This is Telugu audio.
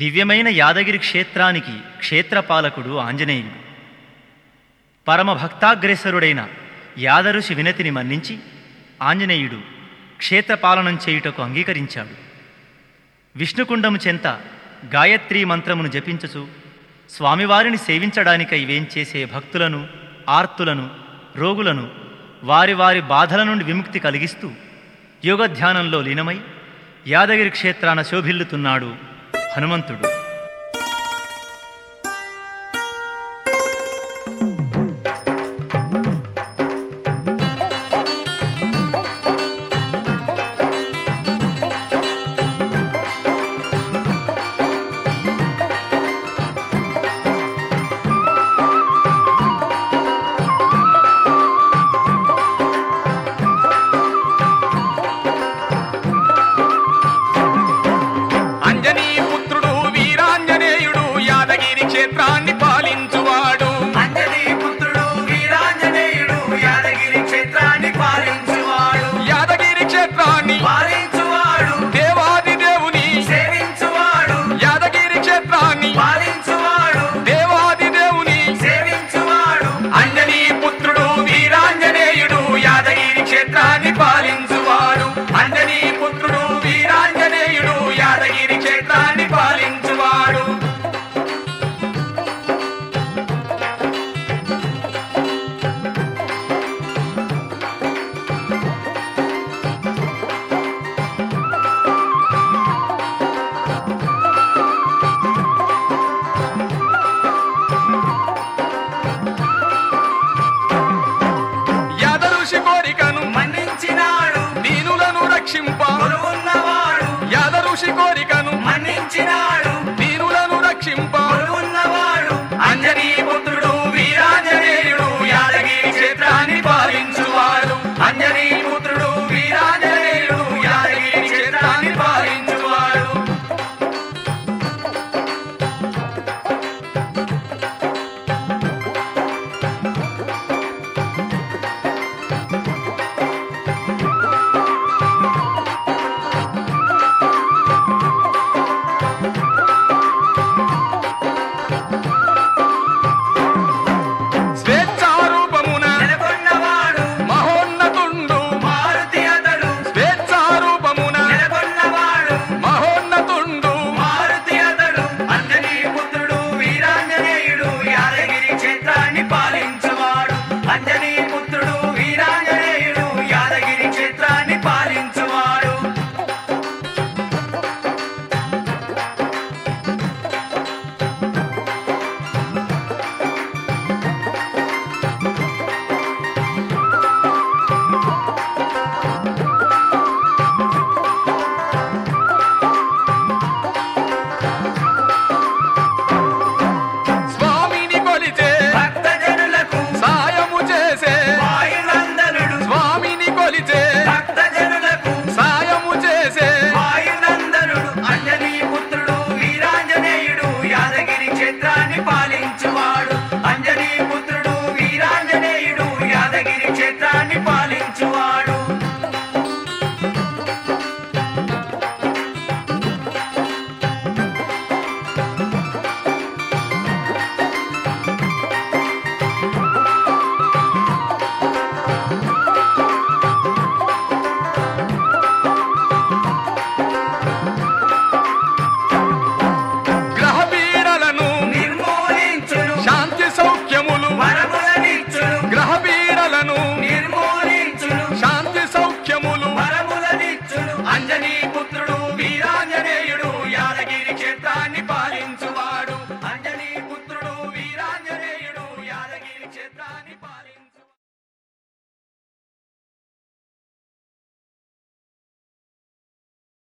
దివ్యమైన యాదగిరి క్షేత్రానికి క్షేత్రపాలకుడు ఆంజనేయుడు పరమ భక్తాగ్రేసరుడైన యాదఋషి వినతిని మన్నించి ఆంజనేయుడు క్షేత్రపాలనం చేయుటకు అంగీకరించాడు విష్ణుకుండము చెంత గాయత్రీ మంత్రమును జపించుచు స్వామివారిని సేవించడానికై వేంచేసే భక్తులను ఆర్తులను రోగులను వారి వారి బాధల నుండి విముక్తి కలిగిస్తూ యోగధ్యానంలో లీనమై యాదగిరి క్షేత్రాన శోభిల్లుతున్నాడు హనుమంతుడు అంజనీ పుత్రుడు వీరాంజనేయుడు యాదగిరి క్షేత్రాన్ని పాలించువాడు అంజనీ పుత్రుడు వీరాంజనేయుడు యాదగిరి క్షేత్రాన్ని పాలించువాడు యాదగిరి క్షేత్రాన్ని పాలించువాడు దేవాది దేవుని సేవించువాడు యాదగిరి క్షేత్రాన్ని పాలించువాడు దేవాది దేవుని సేవించువాడు అంజనీ పుత్రుడు వీరాంజనేయుడు యాదగిరి క్షేత్రాన్ని పాలించువాడు అంజనీ పుత్రుడు వీరాంజనేయుడు యాదగిరి క్షేత్రాన్ని పాలించువాడు యాదఋషి కోరికను మన్నించినాడు దీనులను రక్షింప కొలువున్నవాడు యాదఋషి కోరికను మన్నించినాడు దీనులను రక్షింప కొలువున్నవాడు అంజనీ పుత్రుడు వీరాంజనేయుడు యాదగిరి క్షేత్రాన్ని పాలించువాడు అంజనీ పుత్రుడు వీరాంజనేయుడు యాదగిరి క్షేత్రాన్ని పాలించువాడు స్వేచ్ఛారూపమున నెలకొన్నవాడు మహోన్నతుండు మారుతి అతడు స్వేచ్ఛారూపమున నెలకొన్నవాడు మహోన్నతుండు మారుతి అతడు అంజనీ పుత్రుడు వీరాంజనేయుడు యాదగిరి క్షేత్రాన్ని పాలించువాడు అంజనీ పుత్రుడు వీరాంజనేయుడు యాదగిరి క్షేత్రాన్ని పాలించువాడు స్వామిని కొలిచే భక్తజనులకు సాయము చేసే వాయునందనుడు స్వామిని కొలిచే భక్తజనులకు సాయము చేసే వాయునందనుడు అంజనీ పుత్రుడు వీరాంజనేయుడు యాదగిరి క్షేత్రాన్ని పాలించువాడు అంజనీ పుత్రుడు వీరాంజనేయుడు యాదగిరి క్షేత్రాన్ని పాలించువాడు గ్రహ పీడలను నిర్మూలించును శాంతి సౌఖ్యములు వరములనిచ్చును గ్రహ పీడలను నిర్మూలించును శాంతి సౌఖ్యములు వరములనిచ్చును అంజనీ పుత్రుడు వీరాంజనేయుడు యాదగిరి క్షేత్రాన్ని పాలించువాడు అంజనీ పుత్రుడు వీరాంజనేయుడు యాదగిరి క్షేత్రాన్ని పాలించు